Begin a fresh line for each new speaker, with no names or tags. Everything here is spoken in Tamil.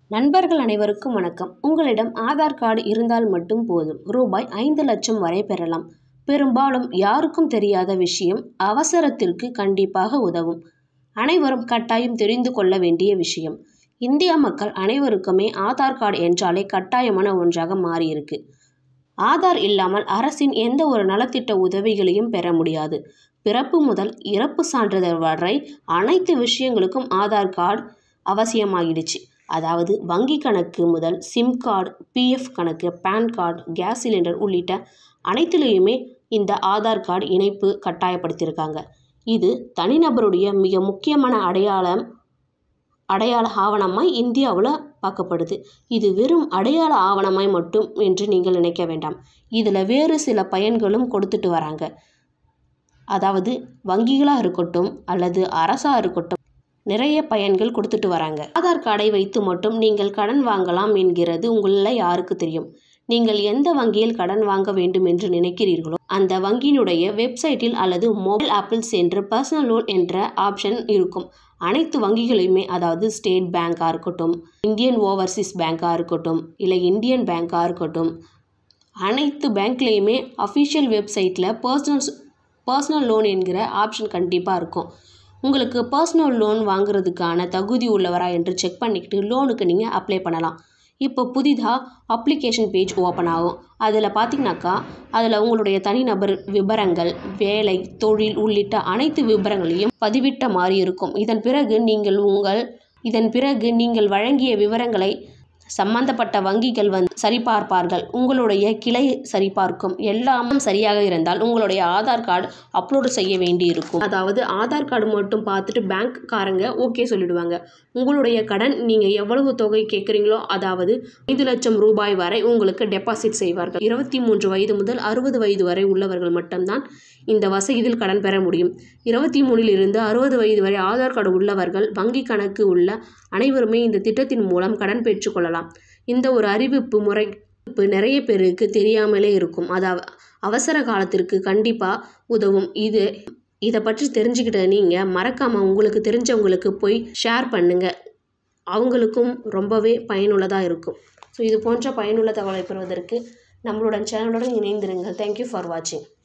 நண்பர்கள் அனைவருக்கும் வணக்கம் உங்களிடம் ஆதார் கார்டு இருந்தால் மட்டும் போதும் ரூபாய் ஐந்து லட்சம் வரை பெறலாம் பெரும்பாலும் யாருக்கும் தெரியாத விஷயம் அவசரத்திற்கு கண்டிப்பாக உதவும் அனைவரும் கட்டாயம் தெரிந்து கொள்ள வேண்டிய விஷயம் இந்திய மக்கள் அனைவருக்குமே ஆதார் கார்டு என்றாலே கட்டாயமான ஒன்றாக மாறியிருக்கு ஆதார் இல்லாமல் அரசின் எந்த ஒரு நலத்திட்ட உதவிகளையும் பெற முடியாது பிறப்பு முதல் இறப்பு சான்றிதழ் வரை அனைத்து விஷயங்களுக்கும் ஆதார் கார்டு அவசியமாகிடுச்சு அதாவது வங்கி கணக்கு முதல் சிம் கார்டு பிஎஃப் கணக்கு பேன் கார்டு கேஸ் சிலிண்டர் உள்ளிட்ட அனைத்துலேயுமே இந்த ஆதார் கார்டு இணைப்பு கட்டாயப்படுத்தியிருக்காங்க இது தனிநபருடைய மிக முக்கியமான அடையாளம் அடையாள ஆவணமாய் இந்தியாவில் பார்க்கப்படுது இது வெறும் அடையாள ஆவணமாய் மட்டும் என்று நீங்கள் நினைக்க வேண்டாம் இதில் வேறு சில பயன்களும் கொடுத்துட்டு வராங்க அதாவது வங்கிகளாக இருக்கட்டும் அல்லது அரசாக இருக்கட்டும் நிறைய பயன்கள் கொடுத்துட்டு வராங்க ஆதார் கார்டை வைத்து மட்டும் நீங்கள் கடன் வாங்கலாம் என்கிறது உங்களில் யாருக்கு தெரியும் நீங்கள் எந்த வங்கியில் கடன் வாங்க வேண்டும் என்று நினைக்கிறீர்களோ அந்த வங்கியினுடைய வெப்சைட்டில் அல்லது மொபைல் ஆப்பில் சென்று பர்சனல் லோன் என்ற ஆப்ஷன் இருக்கும் அனைத்து வங்கிகளையுமே அதாவது ஸ்டேட் பேங்காக இருக்கட்டும் இந்தியன் ஓவர்சீஸ் பேங்காக இருக்கட்டும் இல்லை இந்தியன் பேங்காக இருக்கட்டும் அனைத்து பேங்க்லேயுமே அஃபிஷியல் வெப்சைட்டில் பர்சனல் பர்சனல் லோன் என்கிற ஆப்ஷன் கண்டிப்பாக இருக்கும் உங்களுக்கு பர்சனல் லோன் வாங்குறதுக்கான தகுதி உள்ளவரா என்று செக் பண்ணிக்கிட்டு லோனுக்கு நீங்கள் அப்ளை பண்ணலாம் இப்போ புதிதாக அப்ளிகேஷன் பேஜ் ஓப்பன் ஆகும் அதில் பார்த்தீங்கன்னாக்கா அதில் உங்களுடைய தனிநபர் விவரங்கள் வேலை தொழில் உள்ளிட்ட அனைத்து விவரங்களையும் பதிவிட்ட மாதிரி இருக்கும் இதன் பிறகு நீங்கள் உங்கள் இதன் பிறகு நீங்கள் வழங்கிய விவரங்களை சம்பந்தப்பட்ட வங்கிகள் வந்து சரிபார்ப்பார்கள் உங்களுடைய கிளை சரிபார்க்கும் எல்லாம் சரியாக இருந்தால் உங்களுடைய ஆதார் கார்டு அப்லோடு செய்ய வேண்டி இருக்கும் அதாவது ஆதார் கார்டு மட்டும் பார்த்துட்டு பேங்க்காரங்க ஓகே சொல்லிடுவாங்க உங்களுடைய கடன் நீங்கள் எவ்வளவு தொகை கேட்குறீங்களோ அதாவது ஐந்து லட்சம் ரூபாய் வரை உங்களுக்கு டெபாசிட் செய்வார்கள் இருபத்தி மூன்று வயது முதல் அறுபது வயது வரை உள்ளவர்கள் மட்டும்தான் இந்த வசதியில் கடன் பெற முடியும் இருபத்தி மூணிலிருந்து அறுபது வயது வரை ஆதார் கார்டு உள்ளவர்கள் வங்கி கணக்கு உள்ள அனைவருமே இந்த திட்டத்தின் மூலம் கடன் பெற்றுக்கொள்ளலாம் இந்த ஒரு அறிவிப்பு முறை நிறைய பேருக்கு தெரியாமலே இருக்கும் அதாவது அவசர காலத்திற்கு கண்டிப்பாக உதவும் இது இதை பற்றி தெரிஞ்சுக்கிட்ட நீங்கள் மறக்காமல் உங்களுக்கு தெரிஞ்சவங்களுக்கு போய் ஷேர் பண்ணுங்கள் அவங்களுக்கும் ரொம்பவே பயனுள்ளதாக இருக்கும் ஸோ இது போன்ற பயனுள்ள தகவலை பெறுவதற்கு நம்மளுடன் சேனலுடன் இணைந்திருங்கள் தேங்க்யூ ஃபார் வாட்சிங்